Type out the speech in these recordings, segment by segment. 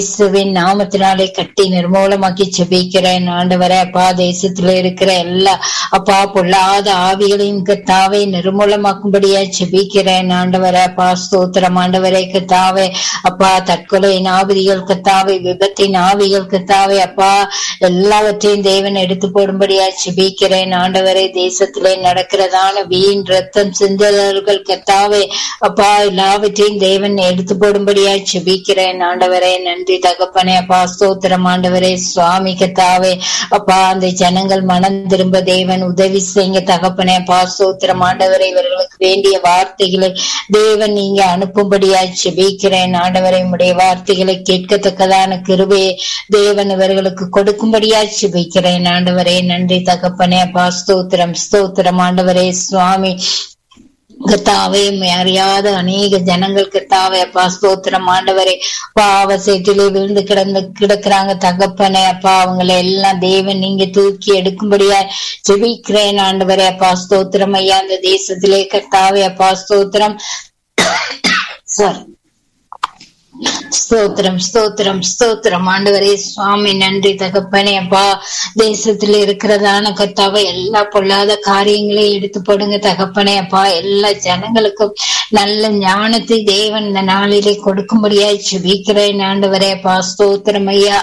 இயேசுவின் நாமத்தினாலே கட்டி நிர்மூலமாக்கி செபிக்கிறேன் ஆண்டவரே அப்பா தேசத்துல இருக்கிற எல்லா அப்பா பொல்லாத ஆவிகளையும் கத்தாவை நிர்மூலமாக்கும்படியா செபிக்கிறேன் ஆண்டவரே அப்பா ஸ்தோத்திரம் ஆண்டவரே கத்தாவே அப்பா தற்கொலை ஆவிகள் கத்தாவை விபத்தின் ஆவிகள் கத்தாவை அப்பா எல்லாவற்றையும் தேவன் எடுத்து போடும்படியா செபிக்கிறேன் ஆண்டவரே தேசத்திலே நடக்கிறதான வீண் ரத்தம் சிந்தலர்கள் கத்தாவே அப்பா எல்லாவற்றையும் தேவன் எடுத்து போடும்படியா செபிக்கிறேன் ஆண்டவரே நன்றி தகப்பனே அப்பா ஸ்தோத்திரம் ஆண்டவரே சுவாமி கத்தாவே அப்பா அந்த ஜனங்கள் மனம் திரும்ப தேவன் உதவி செய்யுங்க தகப்பனே அப்பா ஸ்தோத்திரம் ஆண்டவரே இவர்களுக்கு வேண்டிய வார்த்தைகளை தேவன் நீங்க அனுப்பும்படியா செபிக்கிறேன் ஆண்டவரை உடைய வார்த்தைகளை கேட்கத்தக்கதான கிருபையை தேவன் இவர்களுக்கு கொடுக்கும்படியா செபிக்கிறேன் ஆண்டவரே நன்றி தகப்பனே அப்பா ஸ்தோத்திரம் ஸ்தோத்திரம் ஆண்டவரே சுவாமி கத்தாவே அறியாத அநேக ஜனங்கள் கத்தாவே அப்பா ஸ்தோத்திரம் ஆண்டவரே பாவ சேற்றிலே விழுந்து கிடந்து கிடக்குறாங்க தகப்பனே அப்பா அவங்களை எல்லாம் தேவன் நீங்க தூக்கி எடுக்கும்படியா ஜெபிக்கிறேன் ஆண்டவரே அப்பா ஸ்தோத்திரம் ஐயா அந்த தேசத்திலே கத்தாவே அப்பா ஸ்தோத்திரம் சாரி ஸ்தோத்திரம் ஸ்தோத்திரம் ஸ்தோத்திரம் ஆண்டவரே சுவாமி நன்றி தகப்பனே அப்பா தேசத்துல இருக்கிறதான கத்தாவை எல்லா பொல்லாத காரியங்களையும் எடுத்து போடுங்க தகப்பனே அப்பா எல்லா ஜனங்களுக்கும் நல்ல ஞானத்தை தேவன் இந்த நாளிலே கொடுக்கும்படியாய் செபிக்கிறேன் ஆண்டவரே அப்பா ஸ்தோத்திரம் ஐயா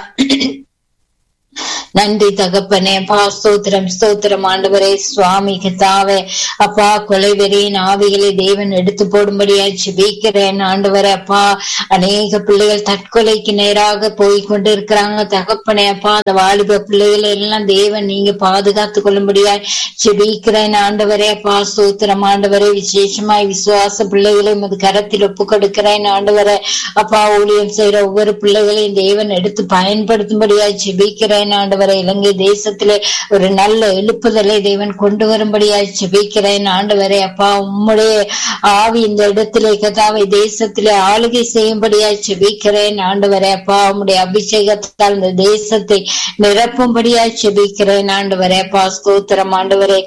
நன்றி தகப்பனே அப்பா ஸ்தோத்திரம் ஸ்தோத்திரம் ஆண்டவரே சுவாமி கத்தாவே அப்பா கொலைவெறியின் ஆவிகளை தேவன் எடுத்து போடும்படியாய் ஜெபிக்கிறேன் ஆண்டவரே அப்பா அநேக பிள்ளைகள் தற்கொலைக்கு நேராக போய் கொண்டு இருக்கிறாங்க தகப்பனே அப்பா அந்த வாலிப பிள்ளைகள் எல்லாம் தேவன் நீங்க பாதுகாத்து கொள்ளும்படியாய் ஜெபிக்கிறேன் ஆண்டவரே அப்பா ஸ்தோத்திரம் ஆண்டவரே விசேஷமாய் விசுவாச பிள்ளைகளை உமது கரத்தில் ஒப்பு கொடுக்கிறேன் ஆண்டவரே அப்பா ஊழியம் செய்யற ஒவ்வொரு பிள்ளைகளையும் தேவன் எடுத்து பயன்படுத்தும்படியாய் ஜெபிக்கிறேன் ஆண்டவரை இலங்கை தேசத்திலே ஒரு நல்ல எழுப்புதலை தேவன் கொண்டு வரும்படியாய் ஜெபிக்கிறேன் ஆண்டவரே அப்பா உம்முடைய ஆவி இந்த இடத்திலே கதாவை தேசத்திலே ஆளுகை செய்யும்படியாய் ஜெபிக்கிறேன் ஆண்டவரே அப்பா உம்முடைய அபிஷேகத்தால் இந்த தேசத்தை நிரப்பும்படியாய் ஜெபிக்கிறேன் ஆண்டவரே அப்பா ஸ்தோத்திரம் ஆண்டவரே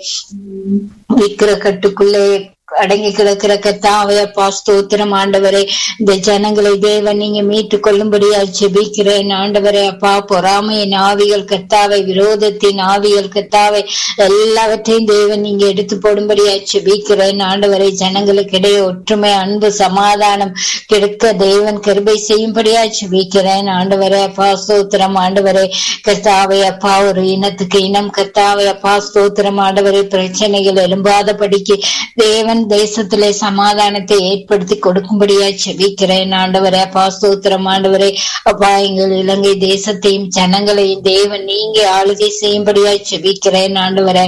விக்கிர கட்டுக்குள்ளே அடங்கி கிடக்கிற கத்தாவே அப்பா ஸ்தோத்திரம் ஆண்டவரே இந்த ஜனங்களை தேவன் நீங்க மீட்டு கொள்ளும்படியா ஜெபிக்கிறேன் ஆண்டவரே அப்பா பொறாமையின் ஆவிகள் கத்தாவை விரோதத்தின் ஆவிகள் கத்தாவை எல்லாவற்றையும் தேவன் நீங்க எடுத்து போடும்படியா ஜெபிக்கிறேன் ஆண்டவரை ஜனங்களுக்கு இடையே ஒற்றுமை அன்பு சமாதானம் கிடைக்க தேவன் கருபை செய்யும்படியா ஜெபிக்கிறேன் ஆண்டவரே அப்பா ஸ்தோத்திரம் ஆண்டவரே கத்தாவை அப்பா ஒரு இனத்துக்கு இனம் கத்தாவை அப்பா ஸ்தோத்திரம் ஆண்டவரே பிரச்சனைகள் எழும்பாதபடிக்கு தேவன் தேசத்திலே சமாதானத்தை ஏற்படுத்தி கொடுக்கும்படியா செபிக்கிறேன் ஆண்டவரே அப்பா ஸ்தோத்திரம் ஆண்டவரே அப்பா எங்கள் இலங்கை தேசத்தையும் ஜனங்களையும் தேவன் நீங்க ஆளுகை செய்யும்படியா செபிக்கிறேன் ஆண்டவரே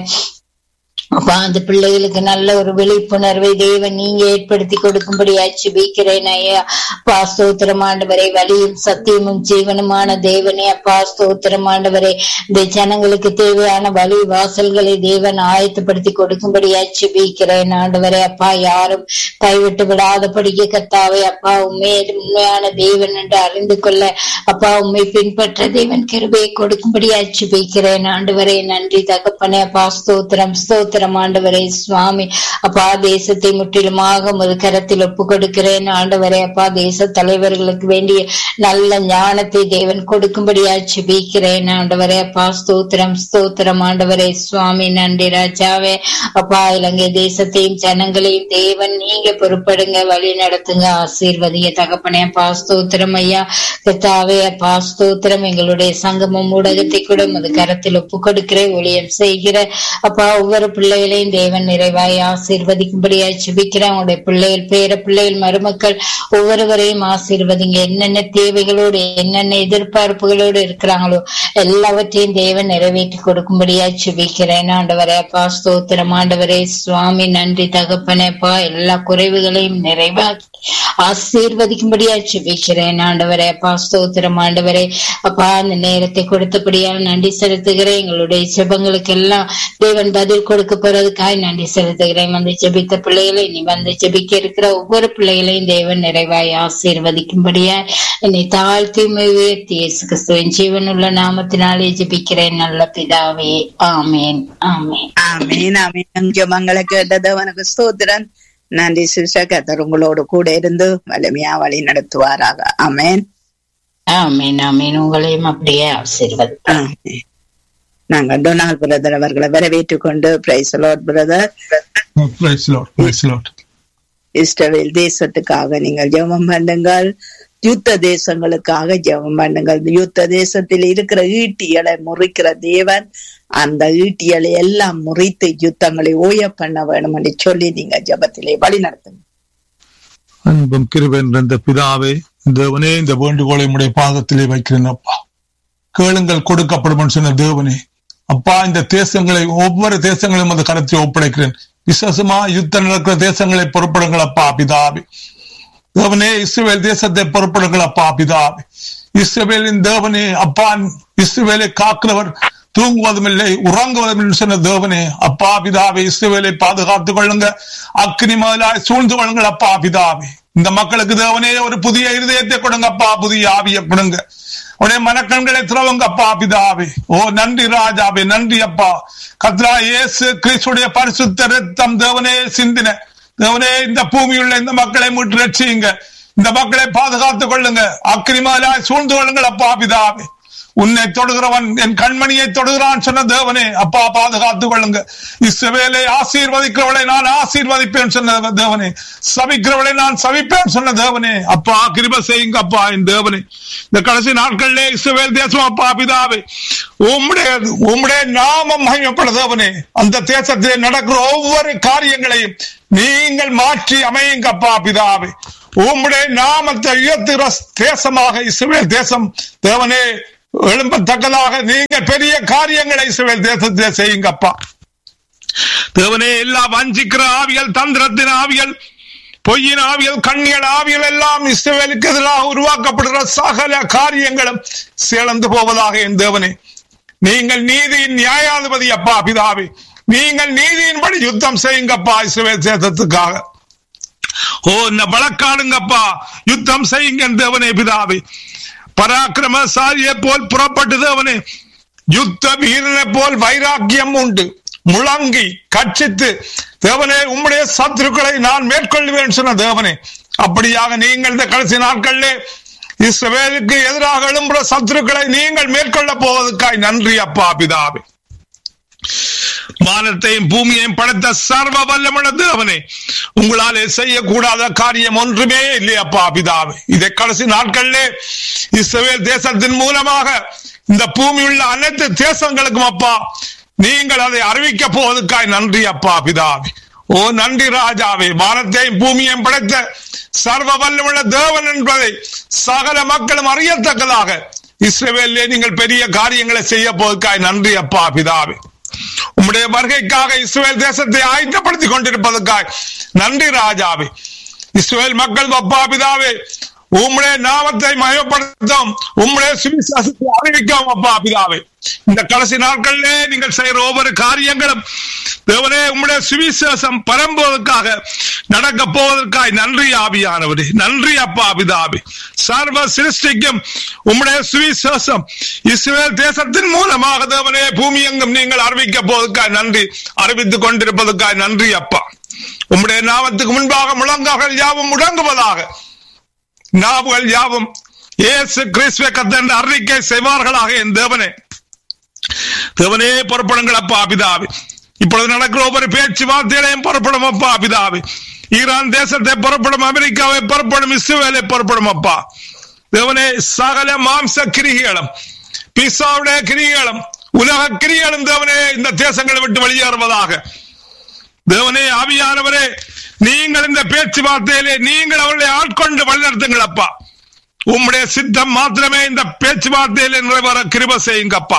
அப்பா அந்த பிள்ளைகளுக்கு நல்ல ஒரு விழிப்புணர்வை தேவன் நீங்க ஏற்படுத்தி கொடுக்கும்படியா ஜெபிக்கிறேன் ஐயா அப்பா ஸ்தோத்திரம் ஆண்டவரே வழியும் சத்தியமும் ஜீவனுமான தேவனே அப்பா ஸ்தோத்திரம் ஆண்டவரே இந்த ஜனங்களுக்கு தேவையான வழி வாசல்களை தேவன் ஆயத்தப்படுத்தி கொடுக்கும்படியா ஜெபிக்கிறேன் ஆண்டவரே அப்பா யாரும் கைவிட்டு விடாதபடிக்கு கத்தாவே அப்பா உண்மையே உண்மையான தேவன் என்று அறிந்து கொள்ள அப்பா உண்மை பின்பற்ற தேவன் கிருபையை கொடுக்கும்படியா ஜெபிக்கிறேன் ஆண்டவரே நன்றி தகப்பனே அப்பா ஸ்தோத்திரம் ஸ்தோத்திரம் ஆண்டவரே சுவாமி அப்பா தேசத்தை முற்றிலுமாக முது கரத்தில் ஒப்பு கொடுக்கிறேன் ஆண்டவரே அப்பா தேச தலைவர்களுக்கு வேண்டிய நல்ல ஞானத்தை தேவன் கொடுக்கும்படியா ஜெபிக்கிறேன் ஆண்டவரே அப்பா ஸ்தோத்திரம் ஸ்தோத்திரம் ஆண்டவரே சுவாமி நன்றி ராஜாவே அப்பா இலங்கை தேசத்தையும் ஜனங்களையும் தேவன் நீங்க பொறுப்படுங்க வழி நடத்துங்க ஆசீர்வதிங்க தகப்பனே அப்பா ஸ்தோத்திரம் ஐயா கத்தாவே அப்பா ஸ்தோத்திரம் எங்களுடைய சங்கமம் ஊடகத்தை கூட முது கரத்தில் ஒப்பு கொடுக்கிறேன் ஊழியம் செய்கிற அப்பா ஒவ்வொரு பிள்ளைகளையும் தேவன் நிறைவாய் ஆசீர்வதிக்கும்படியாய் ஜெபிக்கிறேன் உங்களுடைய பிள்ளைகள் பேர பிள்ளைகள் மருமக்கள் ஒவ்வொருவரையும் ஆசீர்வதிங்க என்னென்ன தேவைகளோடு என்னென்ன எதிர்பார்ப்புகளோடு இருக்கிறாங்களோ எல்லாவற்றையும் தேவன் நிறைவேற்றி கொடுக்கும்படியாய் ஜெபிக்கிறேன் ஆண்டவரே அப்பா ஸ்தோத்திரம் ஆண்டவரே சுவாமி நன்றி தகப்பனேப்பா எல்லா குறைவுகளையும் நிறைவாக்கி ஆசீர்வதிக்கும்படியா ஜெபிக்கிறேன் ஆண்டவரே அப்பா ஸ்தோத்திரம் ஆண்டவரே அப்பா அந்த நேரத்தை கொடுத்தபடியால் நன்றி செலுத்துகிறேன் எங்களுடைய ஜெபங்களுக்கு எல்லாம் தேவன் பதில் கொடுக்க போறதுக்காய் நன்றி செலுத்துகிறேன் வந்து ஜெபித்த பிள்ளைகளை நீ வந்து ஜெபிக்க இருக்கிற ஒவ்வொரு பிள்ளைகளையும் தேவன் நிறைவாய் ஆசீர்வதிக்கும்படியா என்னை தாழ்த்தி உயர்த்தி இயேசு கிறிஸ்துவின் ஜீவனுள்ள நாமத்தினாலே ஜெபிக்கிறேன் நல்ல பிதாவே ஆமேன் ஆமேன் ஆமீன் ஆமீன் ஜெபங்களை கேட்டது அவனுக்கு ஸ்தோத்திரன் நன்றி சிறுஷ கத்தர் உங்களோடு கூட இருந்து வலிமையா வழி நடத்துவாராக ஆமேன் ஆமீன் ஆமீன் உங்களையும் அப்படியே ஆசீர்வதி ஆமென். நாங்கள் டொனால்ட் பிரதர் அவர்களை வரவேற்றுக் கொண்டு praise lord brother Praise the Lord. Praise the Lord. Israel தேசத்துக்காக நீங்கள் ஜெபம் பண்ணுங்கள் யுத்த தேசங்களுக்காக ஜெபம் பண்ணுங்கள் யுத்த தேசத்தில் இருக்கிற ஈட்டிகளை முறிக்கிற தேவன் அந்த ஈட்டிகளை எல்லாம் முறித்து யுத்தங்களை ஓய பண்ண வேணும் என்று சொல்லி நீங்க ஜெபத்திலே வழி நடத்துங்க அன்பும் கிருபை நிறைந்த பிதாவே தேவனே இந்த வேண்டுகோளை உடைய பாதத்திலே வைக்கிறேன் அப்பா கேளுங்கள் கொடுக்கப்படும் சொன்ன தேவனே அப்பா இந்த தேசங்களை ஒவ்வொரு தேசங்களையும் அந்த கருத்தை ஒப்படைக்கிறேன் விசேஷமா யுத்தம் நடக்கிற தேசங்களை பொறுப்படுங்கள் அப்பா பிதாவே தேவனே இஸ்ரவேல் தேசத்தை பொறுப்படுங்கள் அப்பா பிதாவே இஸ்ரவேலின் தேவனே அப்பா இஸ்ரவேலை காக்கிறவர் தூங்குவதும் இல்லை உறங்குவதும் இல்லை சொன்ன தேவனே அப்பா பிதாவே இஸ்ரவேலை பாதுகாத்துக் கொள்ளுங்க அக்னி முதலாய் சூழ்ந்து கொள்ளுங்கள் அப்பா பிதாவே இந்த மக்களுக்கு தேவனே ஒரு புதிய இருதயத்தை கொடுங்க அப்பா புதிய ஆவியை கொடுங்க உடைய மனக்கண்களை திறவுங்க அப்பா பிதாவே ஓ நன்றி ராஜாவே நன்றி அப்பா கத்ரா இயேசு கிறிஸ்துடைய பரிசுத்த ரத்தம் தேவனே சிந்தின தேவனே இந்த பூமியுள்ள இந்த மக்களை மீட்டு ரட்சியுங்க இந்த மக்களை பாதுகாத்துக் கொள்ளுங்க அக்கிரிமாலாய் சூழ்ந்து கொள்ளுங்கள் அப்பா பிதாவே உன்னை தொடுகிறவன் என் கண்மணியை தொடுகிறான் சொன்ன தேவனே அப்பா பாதுகாத்துக் கொள்ளுங்க இஸ்ரவேலை ஆசீர்வதிக்கிறவளை நான் ஆசீர்வதிப்பேன் சொன்ன தேவனே சபிக்கிறவளை நான் சபிப்பேன் சொன்ன தேவனே அப்பா கிருப செய்யுங்க அப்பா என் தேவனே இந்த கடைசி நாட்களிலே இஸ்ரவேல் தேசம் அப்பா பிதாவே உம்முடைய உம்முடைய நாமம் மகிமைப்பட தேவனே அந்த தேசத்திலே நடக்கிற ஒவ்வொரு காரியங்களையும் நீங்கள் மாற்றி அமையுங்க அப்பா பிதாவே உம்முடைய நாமத்தை உயர்த்துகிற தேசமாக இஸ்ரவேல் தேசம் தேவனே எழும்பத்தக்கதாக நீங்கள் பெரிய காரியங்களை இஸ்ரவேல் தேசத்திலே செய்யுங்கப்பா தேவனே எல்லா வஞ்சிக்கிற ஆவியல் தந்திரத்தின் ஆவியல் பொய்யின் ஆவியல் கண்ணியல் ஆவியல் எல்லாம் இஸ்ரவேலுக்கு எதிராக உருவாக்கப்படுகிற சகல காரியங்களும் சிறந்து போவதாக என் தேவனே நீங்கள் நீதியின் நியாயாதிபதி அப்பா பிதாவே நீங்கள் நீதியின்படி யுத்தம் செய்யுங்கப்பா இஸ்ரவேல் தேசத்துக்காக ஓ இந்த வழக்காடுங்கப்பா யுத்தம் செய்யுங்க தேவனே பிதாவே பராக்கிரமசாலியை போல் புறப்பட்டு தேவனே யுத்த வீரனை போல் வைராக்கியம் உண்டு முழங்கி கட்சித்து தேவனே உம்முடைய சத்துருக்களை நான் மேற்கொள்வேன் சொன்ன தேவனே அப்படியாக நீங்கள் இந்த கடைசி நாட்களிலே இஸ்ரவேலுக்கு எதிராக எழும்புற சத்துருக்களை நீங்கள் மேற்கொள்ள போவதற்காய் நன்றி அப்பா பிதாவே வானத்தையும் பூமியையும் படைத்த சர்வ வல்லமுள்ள தேவனே உங்களாலே செய்யக்கூடாத காரியம் ஒன்றுமே இல்லையப்பா பிதாவே இதை கடைசி நாட்களிலே இஸ்ரவேல் தேசத்தின் மூலமாக இந்த பூமியுள்ள அனைத்து தேசங்களுக்கும் அப்பா நீங்கள் அதை அறிவிக்க போவதற்காய் நன்றி அப்பா பிதாவே ஓ நன்றி ராஜாவே வானத்தையும் பூமியையும் படைத்த சர்வ வல்லமுள்ள தேவன் என்பதை சகல மக்களும் அறியத்தக்கதாக இஸ்ரவேலிலே நீங்கள் பெரிய காரியங்களை செய்ய போவதற்காய் நன்றி அப்பா பிதாவே உம்முடைய வருகைக்காக இஸ்ரேல் தேசத்தை ஆயத்தப்படுத்திக் கொண்டிருப்பதற்காக நன்றி ராஜாவே இஸ்ரேல் மக்கள் அப்பா பிதாவே உம்முடைய நாமத்தை மயப்படுத்தும் உம்முடைய சுவிசாசத்தை அறிவிக்கும் அப்பா பிதாவே இந்த கடைசி நாட்களிலே நீங்கள் செய்கிற ஒவ்வொரு காரியங்களும் தேவனே உம்முடைய சுவிசேஷம் பரம்புவதற்காக நடக்க போவதற்காக நன்றி ஆவியானவரே நன்றி அப்பா பிதாவே சர்வ சிருஷ்டிக்கும் உம்முடைய சுவிசேஷம் இஸ்ரேல் தேசத்தின் மூலமாக தேவனே பூமி எங்கும் நீங்கள் அறிவிக்க போவதற்காக நன்றி அறிவித்துக் கொண்டிருப்பதற்காக நன்றி அப்பா உம்முடைய நாமத்துக்கு முன்பாக முழங்காக யாவும் முடங்குவதாக நாவுகள் யாவும் இயேசு கிறிஸ்துவ கத்தன் அறிக்கை செய்வார்களாக என் தேவனே தேவனே புறப்படுங்கள் அப்பா பிதாவே இப்பொழுது நடக்கிற ஒவ்வொரு பேச்சுவார்த்தைகளையும் புறப்படும் அப்பா பிதாவே ஈரான் தேசத்தை புறப்படும் அமெரிக்காவை புறப்படும் இஸ்ரேலை புறப்படும் அப்பா தேவனே சகல மாம்ச கிரிகளும் பிசாவுடைய கிரிகளும் உலக கிரிகளும் தேவனே இந்த தேசங்களை விட்டு வெளியேறுவதாக தேவனே ஆவியானவரே நீங்கள் இந்த பேச்சுவார்த்தையிலே நீங்கள் அவர்களை ஆட்கொண்டு வழிநடத்துங்கள் அப்பா உம்முடைய சித்தம் மாத்திரமே இந்த பேச்சுவார்த்தையிலே நிறைவேற கிருப செய்யுங்கப்பா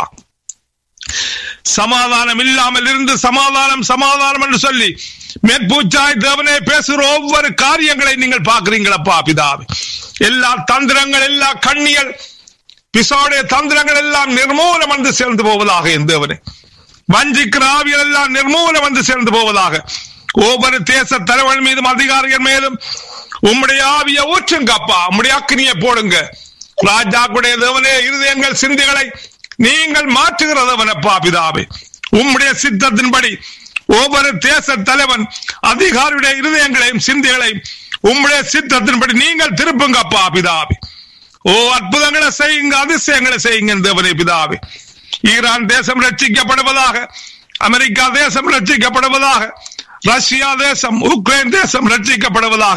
சமாதானம் இல்லாமல் இருந்து சமாதானம் சமாதானம் என்று சொல்லி மேற்பூச்சாய் தேவனே பேசுகிற ஒவ்வொரு காரியங்களை நீங்கள் பார்க்கிறீங்களப்பா பிதாவே எல்லா தந்திரங்கள் எல்லா கண்ணியல் பிசாவுடைய தந்திரங்கள் எல்லாம் நிர்மூலம் வந்து சேர்ந்து போவதாக என் தேவனே வஞ்சிக்கிற ஆவியல் எல்லாம் நிர்மூலம் வந்து சேர்ந்து போவதாக ஒவ்வொரு தேச தலைவர்கள் மீதும் அதிகாரிகள் மேலும் உம்முடைய ஆவிய ஊற்றுங்கப்பா உம்முடைய அக்னியை போடுங்க ராஜாக்குடைய தேவனே இருதயங்கள் சிந்தைகளை நீங்கள் மாற்றுகிறதவனப்பா பிதாவே உம்முடைய சித்தத்தின்படி ஒவ்வொரு தேச தலைவன் அதிகாரியுடைய இருதயங்களையும் சிந்தைகளையும் உம்முடைய சித்தத்தின்படி நீங்கள் திருப்புங்கப்பா பிதாவே ஓ அற்புதங்களை செய்யுங்க அதிசயங்களை செய்யுங்க தேவனே பிதாவே ஈரான் தேசம் ரட்சிக்கப்படுவதாக அமெரிக்கா தேசம் ரட்சிக்கப்படுவதாக ரஷ்யா தேசம் உக்ரைன் தேசம் ரட்சிக்கப்படுவதாக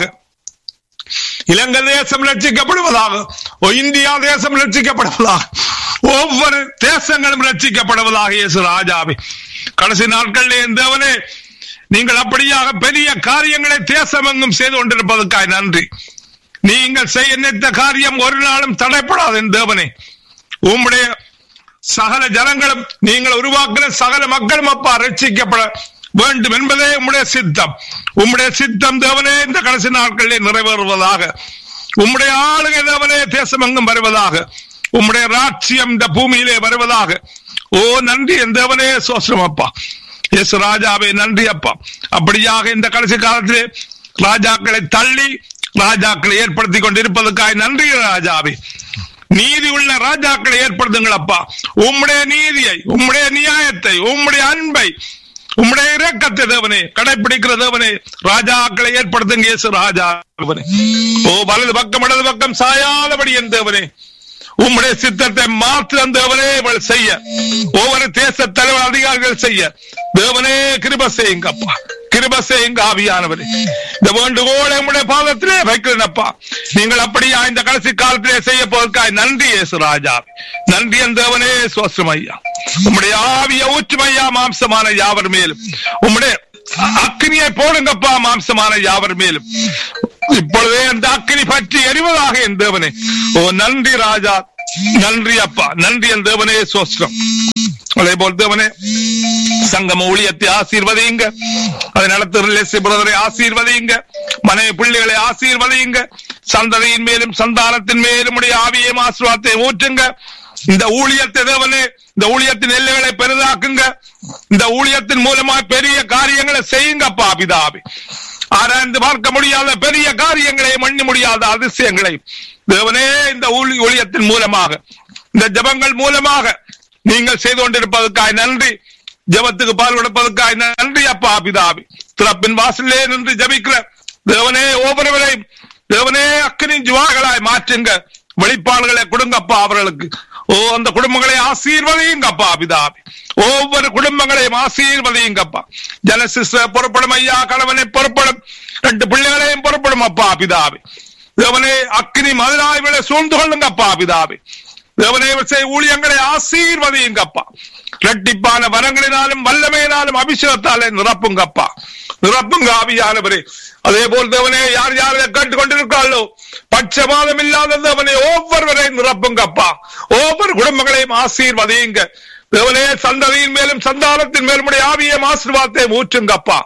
இலங்கை தேசம் ரட்சிக்கப்படுவதாக ஓ இந்தியா தேசம் ரட்சிக்கப்படுவதாக ஒவ்வொரு தேசங்களும் ரட்சிக்கப்படுவதாக இயேசு ராஜாவே கடைசி நாட்களிலே என் தேவனே நீங்கள் அப்படியாக பெரிய காரியங்களை தேசமெங்கும் செய்து கொண்டிருப்பதற்காக நன்றி நீங்கள் செய்ய நினைத்த காரியம் ஒரு நாளும் தடைப்படாது என் தேவனே உம்முடைய சகல ஜனங்களும் நீங்கள் உருவாக்கின சகல மக்களும் அப்பா ரட்சிக்கப்பட வேண்டும் என்பதே உம்முடைய சித்தம் உம்முடைய சித்தம் தேவனே இந்த கடைசி நாட்களிலே நிறைவேறுவதாக உம்முடைய ஆளுகை தேவனே தேசமெங்கும் வருவதாக உம்முடைய ராட்சியம் இந்த பூமியிலே வருவதாக ஓ நன்றி என் தேவனே சோசனம் அப்பா எஸ் ராஜாவே நன்றி அப்பா அப்படியாக இந்த கடைசி காலத்திலே ராஜாக்களை தள்ளி ராஜாக்களை ஏற்படுத்தி கொண்டிருப்பதற்காக நன்றி ராஜாவே நீதி உள்ள ராஜாக்களை ஏற்படுத்துங்கள் அப்பா உம்முடைய நீதியை உம்முடைய நியாயத்தை உம்முடைய அன்பை உம்முடைய இரக்கத்தை தேவனே கடைபிடிக்கிற தேவனே ராஜாக்களை ஏற்படுத்துங்க இயேசு ராஜா தேவனே ஓ வலது பக்கம் இடது பக்கம் சாயாதபடி என் தேவனே உம்முடைய சித்தத்தை மாற்று தேவனே இவள் செய்ய ஒவ்வொரு தேச தலைவர் அதிகாரிகள் செய்ய தேவனே கிருப செய்யுங்க அப்பா கிருப செய்யுங்க ஆவியானவரே இந்த வேண்டுகோளை உம்முடைய பாதத்திலே வைக்கிறேன் அப்பா நீங்கள் அப்படியா இந்த கடைசி காலத்திலே செய்ய போவதற்காக நன்றி இயேசு ராஜா நன்றி என் தேவனே சோஸ்ரம் ஐயா உம்முடைய ஆவிய ஊற்றுமையா மாம்சமான யாவர் மேலும் உம்முடைய அக்னியை போடுங்கப்பா மாம்சமான யாவர் மேலும் இப்பொழுதே அந்த அக்கினி பற்றி எறிவதாக என் தேவனே ஓ நன்றி ராஜா நன்றி அப்பா நன்றி என் தேவனே சோஸ்ரம் அதே போல் தேவனே சங்கம ஊழியத்தை ஆசீர்வதியுங்க அதை நடத்துகிற பிரதரை ஆசீர்வதியுங்க மனைவி பிள்ளைகளை ஆசீர்வதியுங்க சந்ததியின் மேலும் சந்தானத்தின் மேலும் உடைய ஆவியம் ஆசீர்வாதத்தை ஊற்றுங்க இந்த ஊழியத்தை தேவனே இந்த ஊழியத்தின் எல்லைகளை பெரிதாக்குங்க இந்த ஊழியத்தின் மூலமா பெரிய காரியங்களை செய்யுங்கப்பா பிதாபி ஆராய்ந்து பார்க்க முடியாத பெரிய காரியங்களை மண்ணி முடியாத அதிசயங்களை தேவனே இந்த ஊழி- ஊழியத்தின் மூலமாக இந்த ஜபங்கள் மூலமாக நீங்கள் செய்து கொண்டிருப்பதற்காக நன்றி ஜபத்துக்கு பால் கொடுப்பதற்காக நன்றி அப்பா பிதாபி திறப்பின் வாசலே நின்று ஜபிக்கிற தேவனே ஒவ்வொருவரையும் தேவனே அக்கினி ஜுவாகளாய் மாற்றுங்க வெளிப்பாடுகளை கொடுங்கப்பா அவர்களுக்கு ஓ அந்த குடும்பங்களை ஆசீர்வதியுங்கப்பா பிதாபி ஒவ்வொரு குடும்பங்களையும் ஆசீர்வதியுங்கப்பா ஜனசிஸ்ட புறப்படும் ஐயா கணவனை புறப்படும் ரெண்டு பிள்ளைகளையும் புறப்படும் அப்பா பிதாபி தேவனே அக்கினி மதுராய்களை சூழ்ந்து கொள்ளுங்கப்பா பிதாபி தேவனே செய்ய ஊழியங்களை ஆசீர்வதியுங்கப்பா இரட்டிப்பான வரங்களினாலும் வல்லமையினாலும் அபிஷேகத்தாலே நிரப்புங்கப்பா நிரப்புங்க ஆவியானவரே அதே போல் தேவனே யார் யாரை கேட்டுக் கொண்டிருக்காளோ பட்சபாதம் இல்லாத தேவனே ஒவ்வொருவரையும் நிரப்புங்கப்பா ஒவ்வொரு குடும்பங்களையும் ஆசீர்வதியுங்க தேவனே சந்ததியின் மேலும் சந்தானத்தின் மேலும் உடைய ஆவியம் ஆசீர்வாதத்தை ஊற்றுங்கப்பா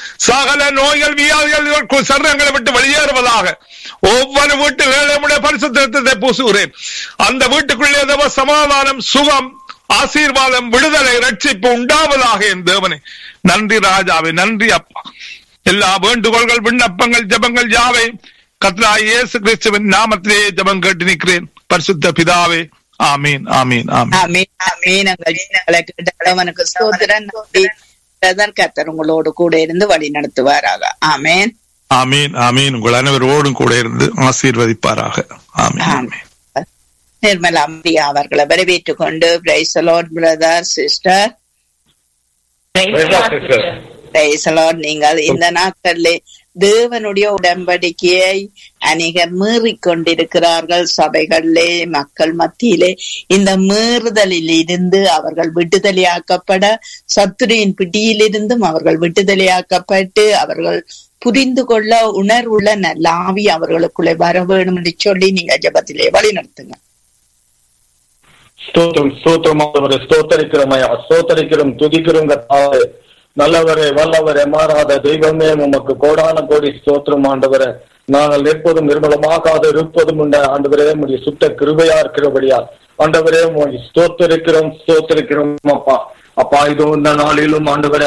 சகல நோய்கள் வியாதிகள் சரணங்களை விட்டு வெளியேறுவதாக ஒவ்வொரு வீட்டில் நம்முடைய பரிசுத்தத்தை பூசுகிறேன் அந்த வீட்டுக்குள்ளே தேவ சமாதானம் சுகம் ஆசீர்வாதம் விடுதலை ரட்சிப்பு உண்டாவதாக என் தேவனே நன்றி ராஜாவே நன்றி அப்பா எல்லா வேண்டுகோள்கள் விண்ணப்பங்கள் ஜபங்கள் யாவை கத்ரா இயேசு கிறிஸ்துவின் நாமத்திலே ஜபம் கேட்டு நிற்கிறேன் பரிசுத்த பிதாவே ஆமீன் ஆமீன் ஆமீன் ஆமீன் ஆமீன் எங்கள் ஜீவங்களை கேட்டவனுக்கு ஸ்தோத்திரம் நன்றி பிரதர் கர்த்தர் உங்களோடு கூட இருந்து வழி நடத்துவாராக ஆமேன் ஆமீன் ஆமீன் உங்கள் அனைவரோடும் கூட இருந்து ஆசீர்வதிப்பாராக ஆமீன் ஆமீன் நிர்மலா மரியா அவர்களை வரவேற்றுக் கொண்டு பிரைஸ் பிரதர் சிஸ்டர் பிரைஸ் நீங்கள் இந்த நாட்களில் தேவனுடைய உடன்படிக்கையை அநேகர் மீறிக் கொண்டிருக்கிறார்கள் சபைகளிலே மக்கள் மத்தியிலே இந்த மீறுதலில் இருந்து அவர்கள் விடுதலையாக்கப்பட சத்துரியின் பிடியிலிருந்தும் அவர்கள் விடுதலையாக்கப்பட்டு அவர்கள் புரிந்து கொள்ள உணர்வுள்ள நல்ல ஆவி அவர்களுக்குள்ளே வர வேணும் என்று சொல்லி நீங்க ஜபத்திலே வழி நடத்துங்க ஸ்தோத்திரம் ஸ்தோத்திரம் ஆண்டவரே ஸ்தோத்தரிக்கிறோம் ஐயா ஸ்தோத்தரிக்கிறோம் துதிக்கிறோம் கர்த்தாவே நல்லவரே வல்லவரே மாறாத தெய்வமே உமக்கு கோடான கோடி ஸ்தோத்திரம் ஆண்டவரே நாங்கள் எப்போதும் நிர்மலமாகாத இருப்பதும் உண்ட ஆண்டவரே உடைய சுத்த கிருபையா இருக்கிறபடியா ஆண்டவரே உங்களை ஸ்தோத்தரிக்கிறோம் ஸ்தோத்தரிக்கிறோம் அப்பா அப்பா இது இந்த நாளிலும் ஆண்டவரே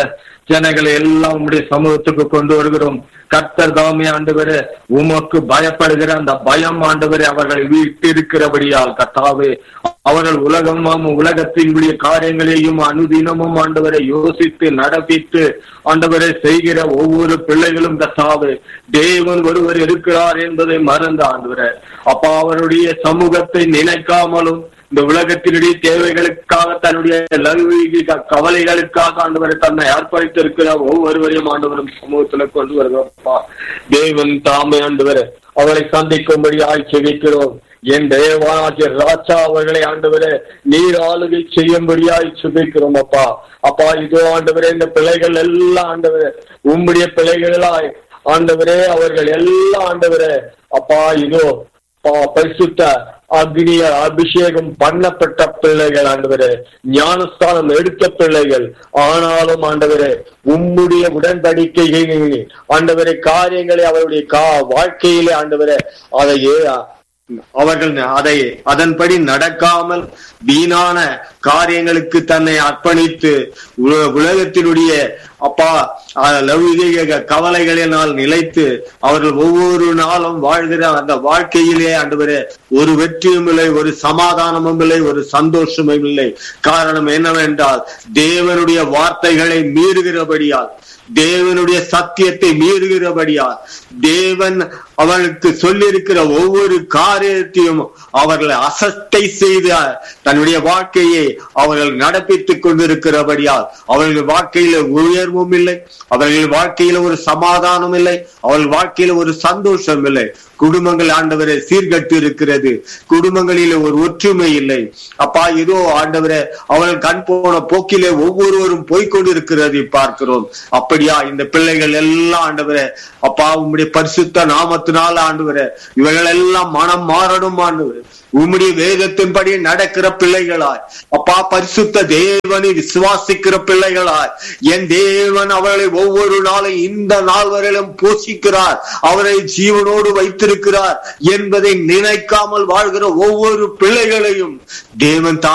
ஜனங்களை எல்லாம் உம்முடைய சமூகத்துக்கு கொண்டு வருகிறோம் கர்த்தர் தாமே ஆண்டவரே உமக்கு பயப்படுகிற அந்த பயம் ஆண்டவரே அவர்களை வீட்டிருக்கிறபடியால் கர்த்தாவே அவர்கள் உலகமும் உலகத்தினுடைய காரியங்களையும் அனுதினமும் ஆண்டவரை யோசித்து நடப்பித்து ஆண்டவரை செய்கிற ஒவ்வொரு பிள்ளைகளும் கர்த்தாவே தேவன் ஒருவர் இருக்கிறார் என்பதை மறந்த ஆண்டவரே அப்பா அவருடைய சமூகத்தை நினைக்காமலும் இந்த உலகத்தினுடைய தேவைகளுக்காக தன்னுடைய லௌகீக கவலைகளுக்காக ஆண்டவரை தன்னை அர்ப்பணித்து இருக்கிற ஒவ்வொருவரையும் ஆண்டவரும் சமூகத்துல கொண்டு வருகிறோம்ப்பா தேவன் தாமே ஆண்டவர் அவரை சந்திக்கும்படி ஆட்சி வைக்கிறோம் என் தேவாஜர் ராஜா அவர்களை ஆண்டவரே நீர் ஆளுகை செய்யும்படியாய் சுபிக்கிறோம் அப்பா அப்பா இதோ ஆண்டவரே இந்த பிள்ளைகள் எல்லாம் ஆண்டவரே உம்முடைய பிள்ளைகளாய் ஆண்டவரே அவர்கள் எல்லாம் ஆண்டவரே அப்பா இதோ பா- பரிசுத்த அக்னிய அபிஷேகம் பண்ணப்பட்ட பிள்ளைகள் ஆண்டவரே ஞானஸ்தானம் எடுத்த பிள்ளைகள் ஆனாலும் ஆண்டவரே உம்முடைய உடன்படிக்கை ஆண்டவரே காரியங்களை அவருடைய கா வாழ்க்கையிலே ஆண்டவரே அதை ஏ- அவர்கள் அதை அதன்படி நடக்காமல் வீணான காரியங்களுக்கு தன்னை அர்ப்பணித்து உல- உலகத்தினுடைய அப்பா அஹ், லௌகீக கவலைகளினால் நிலைத்து அவர்கள் ஒவ்வொரு நாளும் வாழ்கிற அந்த வாழ்க்கையிலே ஆண்டவரே ஒரு வெற்றியும் இல்லை ஒரு சமாதானமும் இல்லை ஒரு சந்தோஷமும் இல்லை காரணம் என்னவென்றால் தேவனுடைய வார்த்தைகளை மீறுகிறபடியால் தேவனுடைய சத்தியத்தை மீறுகிறபடியால் தேவன் அவர்களுக்கு சொல்லியிருக்கிற ஒவ்வொரு காரியத்தையும் அவர்களை அசட்டை செய்து தன்னுடைய வாழ்க்கையை அவர்கள் நடப்பித்துக் கொண்டிருக்கிறபடியால் அவர்கள் வாழ்க்கையில உயர்வும் இல்லை அவர்கள் வாழ்க்கையில ஒரு சமாதானம் இல்லை அவர்கள் வாழ்க்கையில ஒரு சந்தோஷம் இல்லை குடும்பங்கள் ஆண்டவரை சீர்கட்டு இருக்கிறது குடும்பங்களில ஒரு ஒற்றுமை இல்லை அப்பா இதோ ஆண்டவரே அவர்கள் கண் போன போக்கிலே ஒவ்வொருவரும் போய்க்கொண்டிருக்கிறதை பார்க்கிறோம் அப்படியா இந்த பிள்ளைகள் எல்லாம் ஆண்டவரே அப்பா உம்முடைய பரிசுத்த நாமத்தினால் ஆண்டவரே இவர்கள் எல்லாம் மனம் மாறணும் ஆண்டவரே உம்முடைய வேதத்தின்படி நடக்கிற பிள்ளைகளாய் அப்பா பரிசுத்த தேவனை விசுவாசிக்கிற பிள்ளைகளாய் என் தேவன் அவர்களை ஒவ்வொரு நாளும் இந்த நாள் வரையிலும் போஷிக்கிறார் அவரை ஜீவனோடு வைத்திருக்கிறார் என்பதை நினைக்காமல் வாழ்கிற ஒவ்வொரு பிள்ளைகளையும் தேவன் தான்